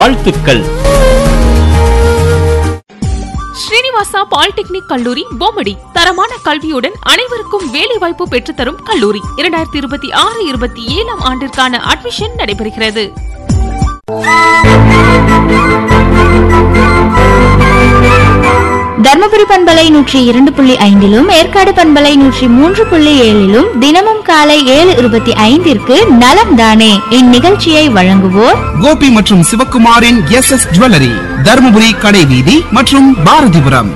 வாழ்த்துக்கள் ஸ்ரீனிவாசா பாலிடெக்னிக் கல்லூரி பொம்மடி தரமான கல்வியுடன் அனைவருக்கும் வேலைவாய்ப்பு பெற்றுத்தரும் கல்லூரி இரண்டாயிரத்தி இருபத்தி ஆறு இருபத்தி ஏழாம் ஆண்டிற்கான அட்மிஷன் நடைபெறுகிறது தர்மபுரி பண்பலை நூற்றி இரண்டு புள்ளி ஐந்திலும் ஏற்காடு பண்பலை நூற்றி மூன்று புள்ளி ஏழிலும் தினமும் காலை ஏழு இருபத்தி ஐந்திற்கு நலம் தானே இந்நிகழ்ச்சியை வழங்குவோர் கோபி மற்றும் சிவக்குமாரின் எஸ் எஸ் ஜுவல்லரி தருமபுரி கடை வீதி மற்றும் பாரதிபுரம்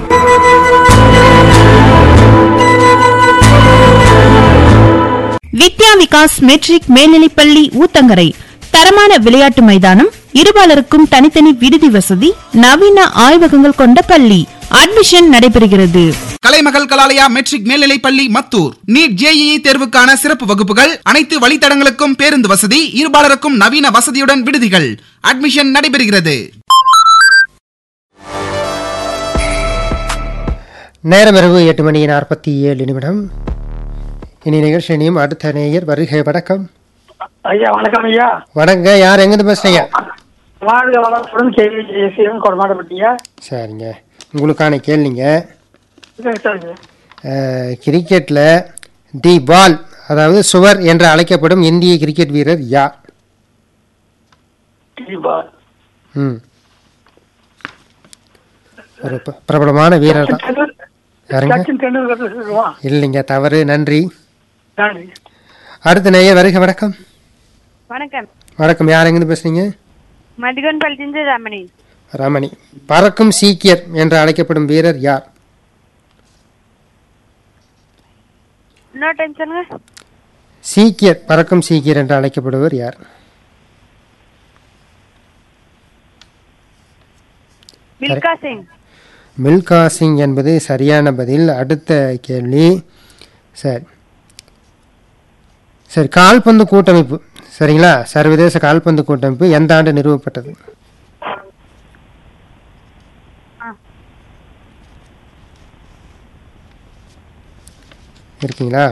வித்யா விகாஸ் மெட்ரிக் மேல்நிலைப்பள்ளி ஊத்தங்கரை தரமான விளையாட்டு மைதானம் இருபாலருக்கும் தனித்தனி விடுதி வசதி நவீன ஆய்வகங்கள் கொண்ட பள்ளி அட்மிஷன் நடைபெறுகிறது கலைமகள் கலாலயா மெட்ரிக் மேல்நிலைப் பள்ளி மத்தூர் நீட் ஜேஇஇ தேர்வுக்கான சிறப்பு வகுப்புகள் அனைத்து வழித்தடங்களுக்கும் பேருந்து வசதி இருபாலருக்கும் நவீன வசதியுடன் விடுதிகள் அட்மிஷன் நடைபெறுகிறது நேரம் இரவு எட்டு மணி நாற்பத்தி ஏழு நிமிடம் இனி நிகழ்ச்சியும் அடுத்த நேயர் வருகை வணக்கம் ஐயா வணக்கம் ஐயா வணங்க யார் எங்கேருந்து பேசுறீங்க வாழ்க வளத்துடன் கேள்வி ஜெயசீலன் கொடமாட்டப்பட்டியா சரிங்க உங்களுக்கான கேள்விங்க சரிங்க கிரிக்கெட்டில் தி பால் அதாவது சுவர் என்று அழைக்கப்படும் இந்திய கிரிக்கெட் வீரர் யார் தீபா ம் ஒரு ப- பிரபலமான வீரர் தான் டெண்டுல்- யாருங்க சச்சின் டெண்டுல்கர் சொல்லுவான் இல்லைங்க தவறு நன்றி நன்றி அடுத்த நேயர் வருகை வணக்கம் வணக்கம் வணக்கம் யார் எங்கேருந்து பேசுறீங்க மதிகோன் பள்ளிந்து ரமணி ரமணி பறக்கும் சீக்கியர் என்று அழைக்கப்படும் வீரர் யார் இன்னொரு டைம் சொல்லுங்க சீக்கியர் பறக்கும் சீக்கியர் என்று அழைக்கப்படுவர் யார் மில்கா சிங் மில்கா சிங் என்பது சரியான பதில் அடுத்த கேள்வி சரி சரி கால்பந்து கூட்டமைப்பு சரிங்களா சர்வதேச கால்பந்து கூட்டமைப்பு எந்த ஆண்டு நிறுவப்பட்டது இருக்கீங்களா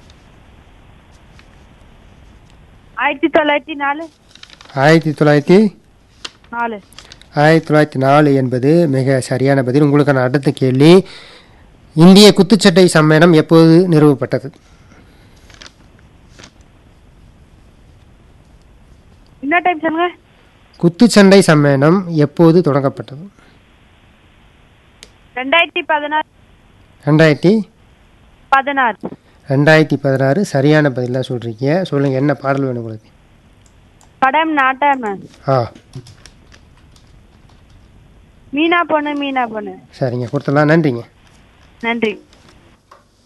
ஆயிரத்தி தொள்ளாயிரத்தி நாலு ஆயிரத்தி தொள்ளாயிரத்தி நாலு ஆயிரத்தி தொள்ளாயிரத்தி நாலு என்பது மிக சரியான பதில் உங்களுக்கான அடுத்த கேள்வி இந்திய குத்துச்சட்டை சம்மேளனம் எப்போது நிறுவப்பட்டது இன்னொரு டைம் சொல்லுங்க குத்துச்சண்டை சம்மேளனம் எப்போது தொடங்கப்பட்டது ரெண்டாயிரத்தி பதினாறு ரெண்டாயிரத்தி பதினாறு ரெண்டாயிரத்தி பதினாறு சரியான பதிலாக சொல்கிறீங்க சொல்லுங்கள் என்ன பாடல் வேணும் உங்களுக்கு படம் நாட்டாம ஆ மீனா பொண்ணு மீனா பொண்ணு சரிங்க கொடுத்துடலாம் நன்றிங்க நன்றி